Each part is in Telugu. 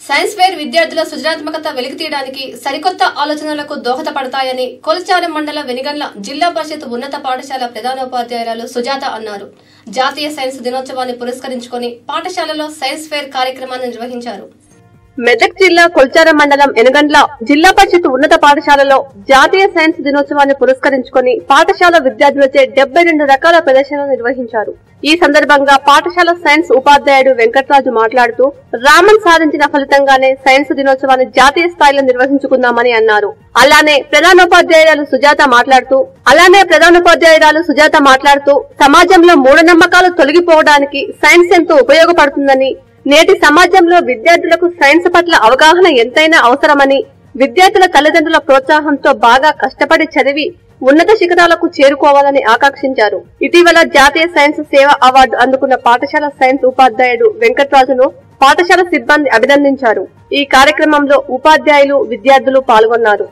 సైన్స్ ఫేర్ విద్యార్థుల సృజనాత్మకత వెలికితీయడానికి సరికొత్త ఆలోచనలకు దోహదపడతాయని కొల్చారం మండల వెనిగండ్ల జిల్లా పరిషత్ ఉన్నత పాఠశాల ప్రధానోపాధ్యాయురాలు సుజాత అన్నారు జాతీయ సైన్స్ దినోత్సవాన్ని పురస్కరించుకొని పాఠశాలలో సైన్స్ ఫేర్ కార్యక్రమాన్ని నిర్వహించారు మెదక్ జిల్లా కొల్చారం మండలం ఎనగండ్ల జిల్లా పరిషత్ ఉన్నత పాఠశాలలో జాతీయ సైన్స్ దినోత్సవాన్ని పురస్కరించుకొని పాఠశాల విద్యార్థులచే డెబ్బై రెండు రకాల ప్రదర్శనలు నిర్వహించారు ఈ సందర్భంగా పాఠశాల సైన్స్ ఉపాధ్యాయుడు వెంకట్రాజు మాట్లాడుతూ రామన్ సాధించిన ఫలితంగానే సైన్స్ దినోత్సవాన్ని జాతీయ స్థాయిలో నిర్వహించుకున్నామని అన్నారు అలానే ప్రధానోపాధ్యాయురాలు సుజాత మాట్లాడుతూ అలానే ప్రధానోపాధ్యాయురాలు సుజాత మాట్లాడుతూ సమాజంలో మూఢనమ్మకాలు తొలగిపోవడానికి సైన్స్ ఎంతో ఉపయోగపడుతుందని నేటి సమాజంలో విద్యార్థులకు సైన్స్ పట్ల అవగాహన ఎంతైనా అవసరమని విద్యార్థుల తల్లిదండ్రుల ప్రోత్సాహంతో బాగా కష్టపడి చదివి ఉన్నత శిఖరాలకు చేరుకోవాలని ఆకాంక్షించారు ఇటీవల జాతీయ సైన్స్ సేవ అవార్డు అందుకున్న పాఠశాల సైన్స్ ఉపాధ్యాయుడు వెంకట్రాజును పాఠశాల సిబ్బంది అభినందించారు ఈ కార్యక్రమంలో ఉపాధ్యాయులు విద్యార్థులు పాల్గొన్నారు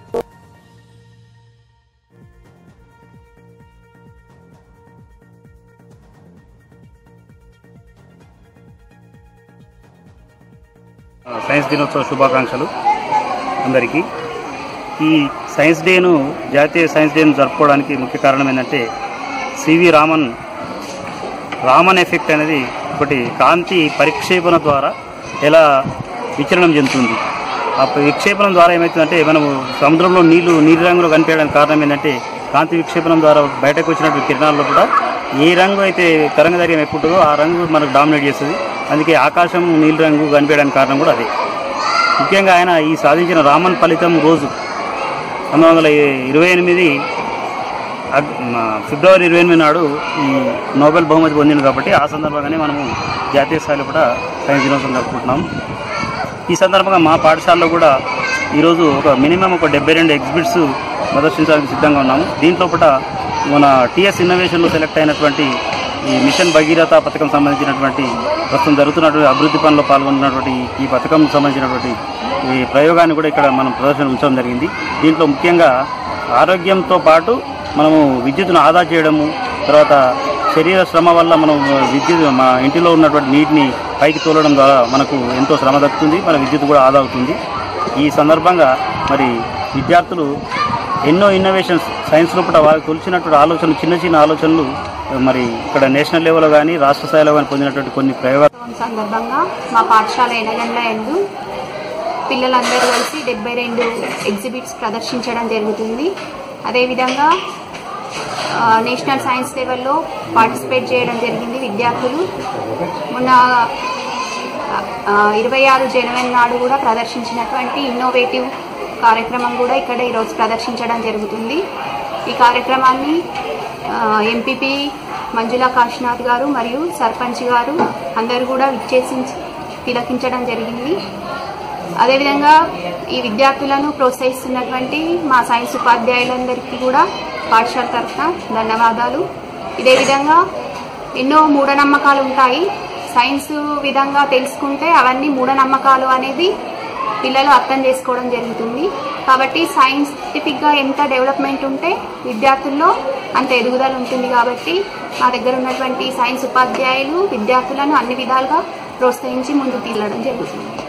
సైన్స్ దినోత్సవ శుభాకాంక్షలు అందరికీ ఈ సైన్స్ డేను జాతీయ సైన్స్ డేను జరుపుకోవడానికి ముఖ్య కారణం ఏంటంటే సివి రామన్ రామన్ ఎఫెక్ట్ అనేది ఒకటి కాంతి పరిక్షేపణ ద్వారా ఎలా విచలనం చెందుతుంది ఆ విక్షేపణం ద్వారా ఏమవుతుందంటే మనము సముద్రంలో నీళ్లు నీలి రంగులో కనిపించడానికి కారణం ఏంటంటే కాంతి విక్షేపణం ద్వారా బయటకు వచ్చినటువంటి కిరణాల్లో కూడా ఏ రంగు అయితే తరంగదైర్ఘ్యం ఎక్కువ ఉంటుందో ఆ రంగు మనకు డామినేట్ చేస్తుంది అందుకే ఆకాశం నీలి రంగు కనిపించడానికి కారణం కూడా అదే ముఖ్యంగా ఆయన ఈ సాధించిన రామన్ ఫలితం రోజు పంతొమ్మిది వందల ఇరవై ఎనిమిది అగ్- మా ఫిబ్రవరి ఇరవై ఎనిమిది నాడు ఈ నోబెల్ బహుమతి పొందింది కాబట్టి ఆ సందర్భంగానే మనము జాతీయ స్థాయిలో కూడా సైన్స్ దినోత్సవం జరుపుకుంటున్నాం ఈ సందర్భంగా మా పాఠశాలలో కూడా ఈరోజు ఒక మినిమం ఒక డెబ్బై రెండు ఎగ్జిబిట్స్ ప్రదర్శించడానికి సిద్ధంగా ఉన్నాము దీంట్లో కూడా మన టీఎస్ ఇన్నోవేషన్లో సెలెక్ట్ అయినటువంటి ఈ మిషన్ భగీరథ పథకం సంబంధించినటువంటి ప్రస్తుతం జరుగుతున్నటువంటి అభివృద్ధి పనుల్లో పాల్గొంటున్నటువంటి ఈ పథకం సంబంధించినటువంటి ఈ ప్రయోగాన్ని కూడా ఇక్కడ మనం ప్రదర్శన ఉంచడం జరిగింది దీంట్లో ముఖ్యంగా ఆరోగ్యంతో పాటు మనము విద్యుత్తును ఆదా చేయడము తర్వాత శరీర శ్రమ వల్ల మనం విద్యుత్ మా ఇంటిలో ఉన్నటువంటి నీటిని పైకి తోలడం ద్వారా మనకు ఎంతో శ్రమ దక్కుతుంది మన విద్యుత్ కూడా ఆదా అవుతుంది ఈ సందర్భంగా మరి విద్యార్థులు ఎన్నో ఇన్నోవేషన్స్ సైన్స్ లోపల వారికి తొలిచినటువంటి ఆలోచనలు చిన్న చిన్న ఆలోచనలు మరి ఇక్కడ నేషనల్ లెవెల్లో కానీ రాష్ట్ర స్థాయిలో కానీ పొందినటువంటి కొన్ని ప్రయోగాలు దినోత్సవం సందర్భంగా మా పాఠశాల ఎనగండ్ల ఎందు పిల్లలందరూ కలిసి డెబ్బై రెండు ఎగ్జిబిట్స్ ప్రదర్శించడం జరుగుతుంది అదేవిధంగా ఆ, నేషనల్ సైన్స్ లెవెల్లో పార్టిసిపేట్ చేయడం జరిగింది విద్యార్థులు మొన్న ఇరవై ఆరు జనవరి నాడు కూడా ప్రదర్శించినటువంటి ఇన్నోవేటివ్ కార్యక్రమం కూడా ఇక్కడ ఈరోజు ప్రదర్శించడం జరుగుతుంది ఈ కార్యక్రమాన్ని ఎంపీపీ మంజులా కాశీనాథ్ గారు మరియు సర్పంచ్ గారు అందరూ కూడా విచ్చేసి తిలకించడం జరిగింది అదేవిధంగా ఈ విద్యార్థులను ప్రోత్సహిస్తున్నటువంటి మా సైన్స్ ఉపాధ్యాయులందరికీ కూడా పాఠశాల తరఫున ధన్యవాదాలు ఇదే విధంగా ఎన్నో మూఢనమ్మకాలు ఉంటాయి సైన్స్ విధంగా తెలుసుకుంటే అవన్నీ మూఢనమ్మకాలు అనేది పిల్లలు అర్థం చేసుకోవడం జరుగుతుంది కాబట్టి సైంటిఫిక్గా ఎంత డెవలప్మెంట్ ఉంటే విద్యార్థుల్లో అంత ఎదుగుదల ఉంటుంది కాబట్టి మా దగ్గర ఉన్నటువంటి సైన్స్ ఉపాధ్యాయులు విద్యార్థులను అన్ని విధాలుగా ప్రోత్సహించి ముందుకు తీయడం జరుగుతుంది